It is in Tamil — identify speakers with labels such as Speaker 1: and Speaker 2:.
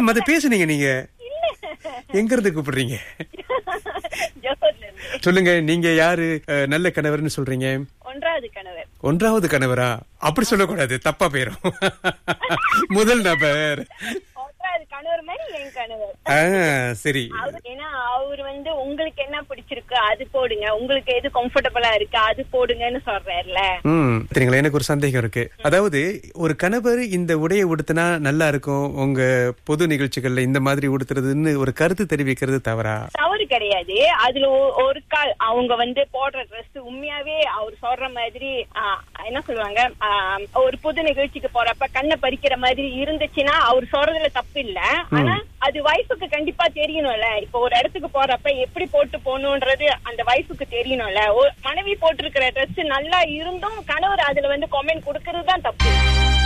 Speaker 1: மேம் அதை பேசுனீங்க நீங்க எங்க இருந்து கூப்பிடுறீங்க
Speaker 2: ஜோசப்ல இருந்து
Speaker 1: சொல்லுங்க நீங்க யாரு அஹ், நல்ல கணவர்னு சொல்றீங்க
Speaker 2: ஒன்றாவது கணவர்
Speaker 1: ஒன்றாவது கணவரா அப்படி சொல்லக்கூடாது தப்பா போயிரும் முதல் நபர்
Speaker 2: ஒன்றாவது கணவர் மாதிரி என் கணவர்
Speaker 1: ஆ, சரி
Speaker 2: அவரு- ஏன்னா அவர் வந்து உங்களுக்கு என்ன பிடிச்சிருக்கு அது போடுங்க உங்களுக்கு எது கம்ஃபர்டபுளா இருக்கு அது போடுங்கன்னு சொல்றாருல
Speaker 1: ம் சரிங்களா எனக்கு ஒரு சந்தேகம் இருக்கு அதாவது ஒரு கணவர் இந்த உடையை உடுத்தினா நல்லா இருக்கும் உங்க பொது நிகழ்ச்சிகள்ல இந்த மாதிரி உடுத்துறதுன்னு ஒரு கருத்து தெரிவிக்கிறது தவறா
Speaker 2: தவறு கிடையாது அதுல ஒ- ஒரு கால் அவங்க வந்து போடுற ட்ரெஸ் உண்மையாவே அவர் சொல்ற மாதிரி ஆ, என்ன சொல்லுவாங்க ஆ, ஒரு புது நிகழ்ச்சிக்கு போறப்ப கண்ணை பறிக்கிற மாதிரி இருந்துச்சுன்னா அவர் சொல்றதுல தப்பு இல்ல ஆனா அது வைஃபுக்கு கண்டிப்பா தெரியணும்ல இப்போ ஒரு இடத்துக்கு போறப்ப எப்படி போட்டு போகணும்ன்றது அந்த வைஃபுக்கு தெரியணும்ல ஒரு மனைவி போட்டிருக்கிற ட்ரெஸ் நல்லா இருந்தும் கணவர் அதுல வந்து கமெண்ட் கொடுக்கறது தான் தப்பு